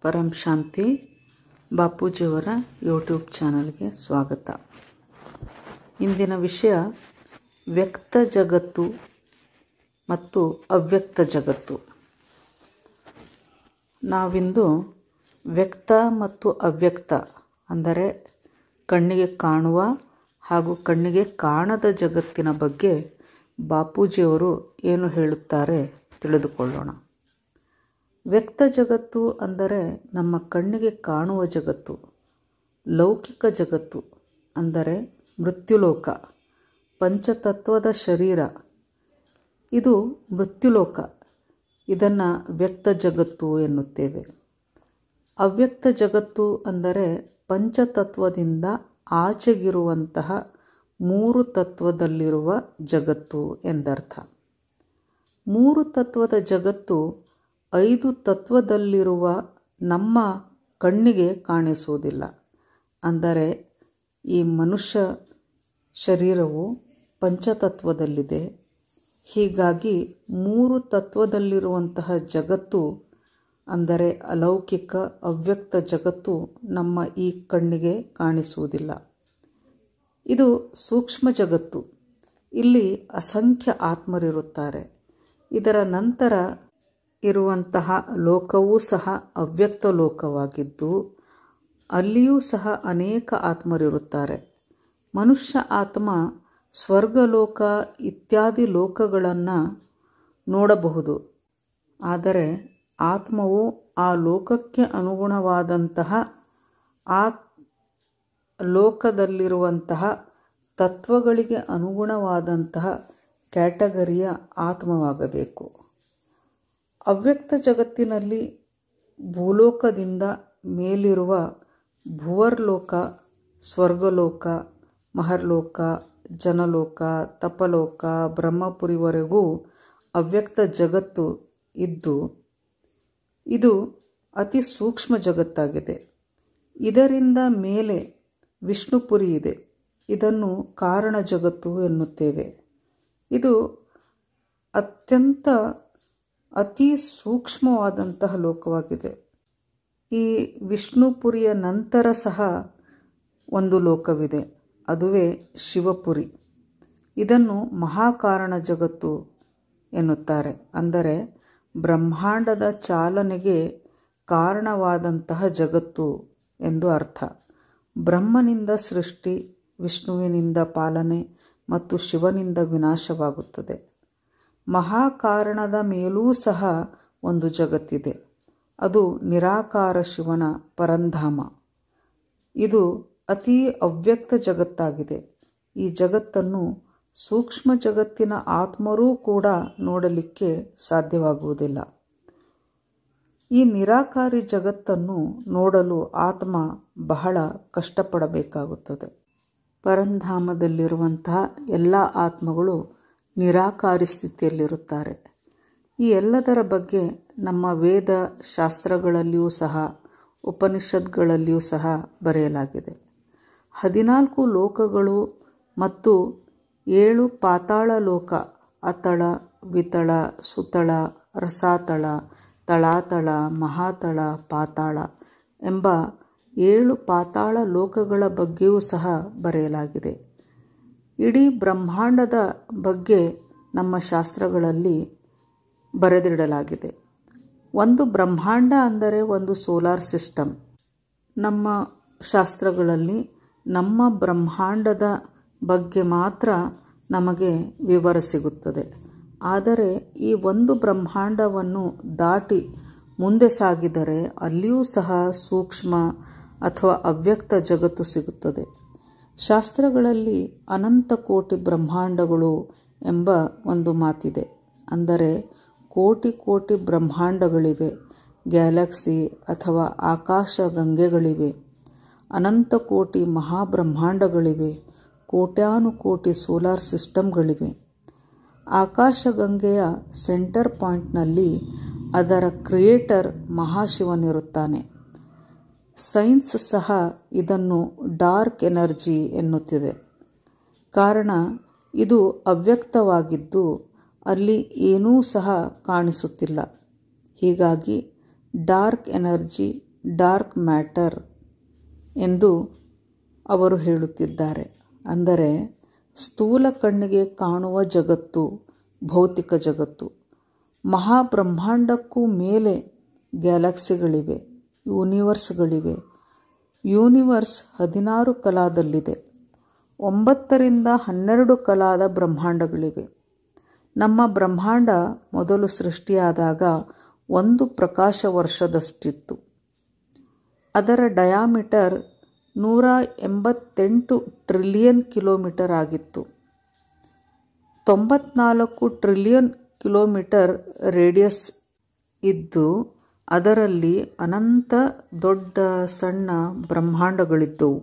ಪರಂ ಶಾಂತಿ ಬಾಪೂಜಿಯವರ YouTube ಚಾನಲ್ಗೆ ಸ್ವಾಗತ ಇಂದಿನ ವಿಷಯ ವ್ಯಕ್ತ ಜಗತ್ತು ಮತ್ತು ಅವ್ಯಕ್ತ ಜಗತ್ತು ನಾವಿಂದು ವ್ಯಕ್ತ ಮತ್ತು ಅವ್ಯಕ್ತ ಅಂದರೆ ಕಣ್ಣಿಗೆ ಕಾಣುವ ಹಾಗೂ ಕಣ್ಣಿಗೆ ಕಾಣದ ಜಗತ್ತಿನ ಬಗ್ಗೆ ಬಾಪೂಜಿಯವರು ಏನು ಹೇಳುತ್ತಾರೆ ತಿಳಿದುಕೊಳ್ಳೋಣ ವ್ಯಕ್ತ ಜಗತ್ತು ಅಂದರೆ ನಮ್ಮ ಕಣ್ಣಿಗೆ ಕಾಣುವ ಜಗತ್ತು ಲೌಕಿಕ ಜಗತ್ತು ಅಂದರೆ ಮೃತ್ಯುಲೋಕ ಪಂಚತತ್ವದ ಶರೀರ ಇದು ಮೃತ್ಯುಲೋಕ ಇದನ್ನು ವ್ಯಕ್ತ ಜಗತ್ತು ಎನ್ನುತ್ತೇವೆ ಅವ್ಯಕ್ತ ಜಗತ್ತು ಅಂದರೆ ಪಂಚತತ್ವದಿಂದ ಆಚೆಗಿರುವಂತಹ ಮೂರು ತತ್ವದಲ್ಲಿರುವ ಜಗತ್ತು ಎಂದರ್ಥ ಮೂರು ತತ್ವದ ಜಗತ್ತು ಐದು ತತ್ವದಲ್ಲಿರುವ ನಮ್ಮ ಕಣ್ಣಿಗೆ ಕಾಣಿಸುವುದಿಲ್ಲ ಅಂದರೆ ಈ ಮನುಷ್ಯ ಶರೀರವು ಪಂಚತತ್ವದಲ್ಲಿದೆ ಹೀಗಾಗಿ ಮೂರು ತತ್ವದಲ್ಲಿರುವಂತಹ ಜಗತ್ತು ಅಂದರೆ ಅಲೌಕಿಕ ಅವ್ಯಕ್ತ ಜಗತ್ತು ನಮ್ಮ ಈ ಕಣ್ಣಿಗೆ ಕಾಣಿಸುವುದಿಲ್ಲ ಇದು ಸೂಕ್ಷ್ಮ ಜಗತ್ತು ಇಲ್ಲಿ ಅಸಂಖ್ಯ ಆತ್ಮರಿರುತ್ತಾರೆ ಇದರ ನಂತರ ಇರುವಂತಹ ಲೋಕವೂ ಸಹ ಅವ್ಯಕ್ತ ಲೋಕವಾಗಿದ್ದು ಅಲ್ಲಿಯೂ ಸಹ ಅನೇಕ ಆತ್ಮರಿರುತ್ತಾರೆ ಮನುಷ್ಯ ಆತ್ಮ ಸ್ವರ್ಗಲೋಕ ಇತ್ಯಾದಿ ಲೋಕಗಳನ್ನು ನೋಡಬಹುದು ಆದರೆ ಆತ್ಮವು ಆ ಲೋಕಕ್ಕೆ ಅನುಗುಣವಾದಂತಹ ಆ ಲೋಕದಲ್ಲಿರುವಂತಹ ತತ್ವಗಳಿಗೆ ಅನುಗುಣವಾದಂತಹ ಕ್ಯಾಟಗರಿಯ ಆತ್ಮವಾಗಬೇಕು ಅವ್ಯಕ್ತ ಜಗತ್ತಿನಲ್ಲಿ ಭೂಲೋಕದಿಂದ ಮೇಲಿರುವ ಭುವರ್ಲೋಕ ಸ್ವರ್ಗಲೋಕ ಮಹರ್ಲೋಕ ಜನಲೋಕ ತಪಲೋಕ ಬ್ರಹ್ಮಪುರಿವರೆಗೂ ಅವ್ಯಕ್ತ ಜಗತ್ತು ಇದ್ದು ಇದು ಅತಿ ಸೂಕ್ಷ್ಮ ಜಗತ್ತಾಗಿದೆ ಇದರಿಂದ ಮೇಲೆ ವಿಷ್ಣುಪುರಿ ಇದೆ ಇದನ್ನು ಕಾರಣ ಜಗತ್ತು ಎನ್ನುತ್ತೇವೆ ಇದು ಅತ್ಯಂತ ಅತಿ ಸೂಕ್ಷ್ಮವಾದಂತಹ ಲೋಕವಾಗಿದೆ ಈ ವಿಷ್ಣುಪುರಿಯ ನಂತರ ಸಹ ಒಂದು ಲೋಕವಿದೆ ಅದುವೇ ಶಿವಪುರಿ ಇದನ್ನು ಮಹಾಕಾರಣ ಜಗತ್ತು ಎನ್ನುತ್ತಾರೆ ಅಂದರೆ ಬ್ರಹ್ಮಾಂಡದ ಚಾಲನೆಗೆ ಕಾರಣವಾದಂತಹ ಜಗತ್ತು ಎಂದು ಅರ್ಥ ಬ್ರಹ್ಮನಿಂದ ಸೃಷ್ಟಿ ವಿಷ್ಣುವಿನಿಂದ ಪಾಲನೆ ಮತ್ತು ಶಿವನಿಂದ ವಿನಾಶವಾಗುತ್ತದೆ ಮಹಾಕಾರಣದ ಮೇಲೂ ಸಹ ಒಂದು ಜಗತ್ತಿದೆ ಅದು ನಿರಾಕಾರ ಶಿವನ ಪರಂಧಾಮ ಇದು ಅತಿ ಅವ್ಯಕ್ತ ಜಗತ್ತಾಗಿದೆ ಈ ಜಗತ್ತನ್ನು ಸೂಕ್ಷ್ಮ ಜಗತ್ತಿನ ಆತ್ಮರೂ ಕೂಡ ನೋಡಲಿಕ್ಕೆ ಸಾಧ್ಯವಾಗುವುದಿಲ್ಲ ಈ ನಿರಾಕಾರಿ ಜಗತ್ತನ್ನು ನೋಡಲು ಆತ್ಮ ಬಹಳ ಕಷ್ಟಪಡಬೇಕಾಗುತ್ತದೆ ಪರಂಧಾಮದಲ್ಲಿರುವಂತಹ ಎಲ್ಲ ಆತ್ಮಗಳು ನಿರಾಕಾರಿ ಸ್ಥಿತಿಯಲ್ಲಿರುತ್ತಾರೆ ಈ ಎಲ್ಲದರ ಬಗ್ಗೆ ನಮ್ಮ ವೇದ ಶಾಸ್ತ್ರಗಳಲ್ಲಿಯೂ ಸಹ ಉಪನಿಷತ್ಗಳಲ್ಲಿಯೂ ಸಹ ಬರೆಯಲಾಗಿದೆ ಹದಿನಾಲ್ಕು ಲೋಕಗಳು ಮತ್ತು ಏಳು ಪಾತಾಳ ಲೋಕ ಅತಳ ವಿತಳ ಸುತಳ ರಸಾತಳ ತಳಾತಳ ಮಹಾತಳ ಪಾತಾಳ ಎಂಬ ಏಳು ಪಾತಾಳ ಲೋಕಗಳ ಬಗ್ಗೆಯೂ ಸಹ ಬರೆಯಲಾಗಿದೆ ಇಡೀ ಬ್ರಹ್ಮಾಂಡದ ಬಗ್ಗೆ ನಮ್ಮ ಶಾಸ್ತ್ರಗಳಲ್ಲಿ ಬರೆದಿಡಲಾಗಿದೆ ಒಂದು ಬ್ರಹ್ಮಾಂಡ ಅಂದರೆ ಒಂದು ಸೋಲಾರ್ ಸಿಸ್ಟಮ್ ನಮ್ಮ ಶಾಸ್ತ್ರಗಳಲ್ಲಿ ನಮ್ಮ ಬ್ರಹ್ಮಾಂಡದ ಬಗ್ಗೆ ಮಾತ್ರ ನಮಗೆ ವಿವರ ಸಿಗುತ್ತದೆ ಆದರೆ ಈ ಒಂದು ಬ್ರಹ್ಮಾಂಡವನ್ನು ದಾಟಿ ಮುಂದೆ ಸಾಗಿದರೆ ಅಲ್ಲಿಯೂ ಸಹ ಸೂಕ್ಷ್ಮ ಅಥವಾ ಅವ್ಯಕ್ತ ಜಗತ್ತು ಸಿಗುತ್ತದೆ ಶಾಸ್ತ್ರಗಳಲ್ಲಿ ಅನಂತ ಕೋಟಿ ಬ್ರಹ್ಮಾಂಡಗಳು ಎಂಬ ಒಂದು ಮಾತಿದೆ ಅಂದರೆ ಕೋಟಿ ಕೋಟಿ ಬ್ರಹ್ಮಾಂಡಗಳಿವೆ ಗ್ಯಾಲಕ್ಸಿ ಅಥವಾ ಆಕಾಶ ಗಂಗೆಗಳಿವೆ ಅನಂತ ಕೋಟಿ ಮಹಾಬ್ರಹ್ಮಾಂಡಗಳಿವೆ ಕೋಟ್ಯಾನುಕೋಟಿ ಸೋಲಾರ್ ಸಿಸ್ಟಮ್ಗಳಿವೆ ಆಕಾಶಗಂಗೆಯ ಸೆಂಟರ್ ಪಾಯಿಂಟ್ನಲ್ಲಿ ಅದರ ಕ್ರಿಯೇಟರ್ ಮಹಾಶಿವನಿರುತ್ತಾನೆ ಸೈನ್ಸ್ ಸಹ ಇದನ್ನು ಡಾರ್ಕ್ ಎನರ್ಜಿ ಎನ್ನುತ್ತಿದೆ ಕಾರಣ ಇದು ಅವ್ಯಕ್ತವಾಗಿದ್ದು ಅಲ್ಲಿ ಏನೂ ಸಹ ಕಾಣಿಸುತ್ತಿಲ್ಲ ಹೀಗಾಗಿ ಡಾರ್ಕ್ ಎನರ್ಜಿ ಡಾರ್ಕ್ ಮ್ಯಾಟರ್ ಎಂದು ಅವರು ಹೇಳುತ್ತಿದ್ದಾರೆ ಅಂದರೆ ಸ್ಥೂಲ ಕಣ್ಣಿಗೆ ಕಾಣುವ ಜಗತ್ತು ಭೌತಿಕ ಜಗತ್ತು ಮಹಾಬ್ರಹ್ಮಾಂಡಕ್ಕೂ ಮೇಲೆ ಗ್ಯಾಲಕ್ಸಿಗಳಿವೆ ಯೂನಿವರ್ಸ್ಗಳಿವೆ ಯೂನಿವರ್ಸ್ ಹದಿನಾರು ಕಲಾದಲ್ಲಿದೆ ಒಂಬತ್ತರಿಂದ ಹನ್ನೆರಡು ಕಲಾದ ಬ್ರಹ್ಮಾಂಡಗಳಿವೆ ನಮ್ಮ ಬ್ರಹ್ಮಾಂಡ ಮೊದಲು ಸೃಷ್ಟಿಯಾದಾಗ ಒಂದು ಪ್ರಕಾಶ ವರ್ಷದಷ್ಟಿತ್ತು ಅದರ ಡಯಾಮೀಟರ್ ನೂರ ಎಂಬತ್ತೆಂಟು ಟ್ರಿಲಿಯನ್ ಕಿಲೋಮೀಟರ್ ಆಗಿತ್ತು ತೊಂಬತ್ನಾಲ್ಕು ಟ್ರಿಲಿಯನ್ ಕಿಲೋಮೀಟರ್ ರೇಡಿಯಸ್ ಇದ್ದು ಅದರಲ್ಲಿ ಅನಂತ ದೊಡ್ಡ ಸಣ್ಣ ಬ್ರಹ್ಮಾಂಡಗಳಿದ್ದವು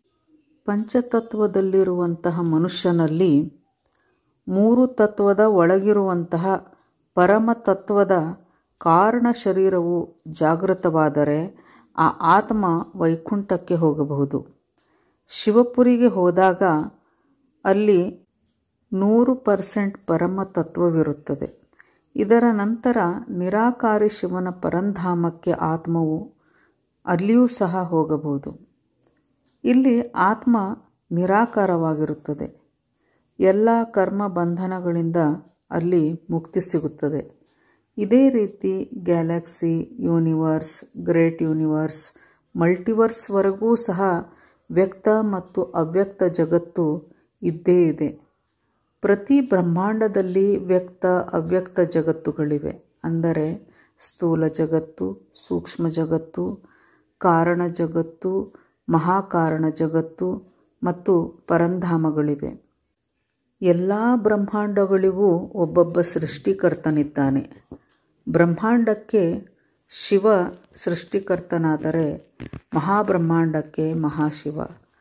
ಪಂಚತತ್ವದಲ್ಲಿರುವಂತಹ ಮನುಷ್ಯನಲ್ಲಿ ಮೂರು ತತ್ವದ ಒಳಗಿರುವಂತಹ ಪರಮತತ್ವದ ಕಾರಣ ಶರೀರವು ಜಾಗೃತವಾದರೆ ಆ ಆತ್ಮ ವೈಕುಂಠಕ್ಕೆ ಹೋಗಬಹುದು ಶಿವಪುರಿಗೆ ಹೋದಾಗ ಅಲ್ಲಿ ನೂರು ಪರ್ಸೆಂಟ್ ಪರಮತತ್ವವಿರುತ್ತದೆ ಇದರ ನಂತರ ನಿರಾಕಾರಿ ಶಿವನ ಪರಂಧಾಮಕ್ಕೆ ಆತ್ಮವು ಅಲ್ಲಿಯೂ ಸಹ ಹೋಗಬಹುದು ಇಲ್ಲಿ ಆತ್ಮ ನಿರಾಕಾರವಾಗಿರುತ್ತದೆ ಎಲ್ಲ ಕರ್ಮ ಬಂಧನಗಳಿಂದ ಅಲ್ಲಿ ಮುಕ್ತಿ ಸಿಗುತ್ತದೆ ಇದೇ ರೀತಿ ಗ್ಯಾಲಕ್ಸಿ ಯೂನಿವರ್ಸ್ ಗ್ರೇಟ್ ಯೂನಿವರ್ಸ್ ಮಲ್ಟಿವರ್ಸ್ವರೆಗೂ ಸಹ ವ್ಯಕ್ತ ಮತ್ತು ಅವ್ಯಕ್ತ ಜಗತ್ತು ಇದ್ದೇ ಇದೆ ಪ್ರತಿ ಬ್ರಹ್ಮಾಂಡದಲ್ಲಿ ವ್ಯಕ್ತ ಅವ್ಯಕ್ತ ಜಗತ್ತುಗಳಿವೆ ಅಂದರೆ ಸ್ಥೂಲ ಜಗತ್ತು ಸೂಕ್ಷ್ಮ ಜಗತ್ತು ಕಾರಣ ಜಗತ್ತು ಮಹಾಕಾರಣ ಜಗತ್ತು ಮತ್ತು ಪರಂಧಾಮಗಳಿವೆ ಎಲ್ಲ ಬ್ರಹ್ಮಾಂಡಗಳಿಗೂ ಒಬ್ಬೊಬ್ಬ ಸೃಷ್ಟಿಕರ್ತನಿದ್ದಾನೆ ಬ್ರಹ್ಮಾಂಡಕ್ಕೆ ಶಿವ ಸೃಷ್ಟಿಕರ್ತನಾದರೆ ಮಹಾಬ್ರಹ್ಮಾಂಡಕ್ಕೆ ಮಹಾಶಿವ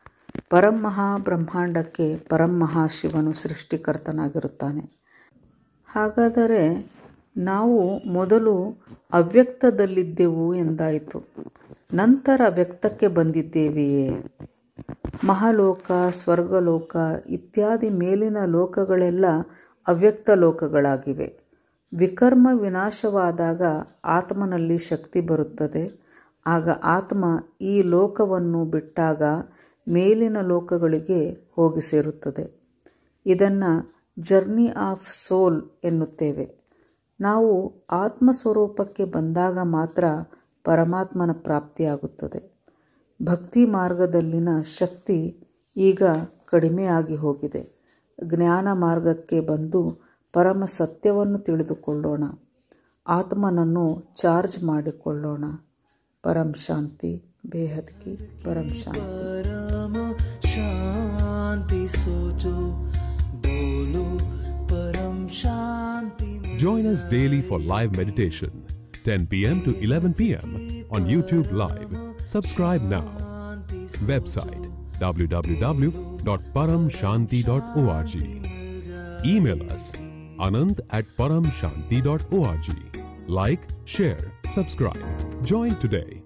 ಪರಮಹಾಬ್ರಹ್ಮಾಂಡಕ್ಕೆ ಪರಮಹಾಶಿವನು ಸೃಷ್ಟಿಕರ್ತನಾಗಿರುತ್ತಾನೆ ಹಾಗಾದರೆ ನಾವು ಮೊದಲು ಅವ್ಯಕ್ತದಲ್ಲಿದ್ದೆವು ಎಂದಾಯಿತು ನಂತರ ವ್ಯಕ್ತಕ್ಕೆ ಬಂದಿದ್ದೇವೆಯೇ ಮಹಾಲೋಕ ಸ್ವರ್ಗಲೋಕ ಇತ್ಯಾದಿ ಮೇಲಿನ ಲೋಕಗಳೆಲ್ಲ ಅವ್ಯಕ್ತ ಲೋಕಗಳಾಗಿವೆ ವಿಕರ್ಮ ವಿನಾಶವಾದಾಗ ಆತ್ಮನಲ್ಲಿ ಶಕ್ತಿ ಬರುತ್ತದೆ ಆಗ ಆತ್ಮ ಈ ಲೋಕವನ್ನು ಬಿಟ್ಟಾಗ ಮೇಲಿನ ಲೋಕಗಳಿಗೆ ಹೋಗಿ ಸೇರುತ್ತದೆ ಇದನ್ನು ಜರ್ನಿ ಆಫ್ ಸೋಲ್ ಎನ್ನುತ್ತೇವೆ ನಾವು ಆತ್ಮಸ್ವರೂಪಕ್ಕೆ ಬಂದಾಗ ಮಾತ್ರ ಪರಮಾತ್ಮನ ಪ್ರಾಪ್ತಿಯಾಗುತ್ತದೆ ಭಕ್ತಿ ಮಾರ್ಗದಲ್ಲಿನ ಶಕ್ತಿ ಈಗ ಕಡಿಮೆಯಾಗಿ ಹೋಗಿದೆ ಜ್ಞಾನ ಮಾರ್ಗಕ್ಕೆ ಬಂದು ಪರಮ ಸತ್ಯವನ್ನು ತಿಳಿದುಕೊಳ್ಳೋಣ ಆತ್ಮನನ್ನು ಚಾರ್ಜ್ ಮಾಡಿಕೊಳ್ಳೋಣ ಪರಂ ಶಾಂತಿ ಬೇಹದ್ ಕಿ ಪರಂ ಶಾಂತಿ परम शांति सोचो बोलो परम शांति Join us daily for live meditation, 10 p.m. to 11 p.m. on YouTube Live. Subscribe now. Website www.paramshanti.org. Email us anand at paramshanti.org. Like, share, subscribe. Join today.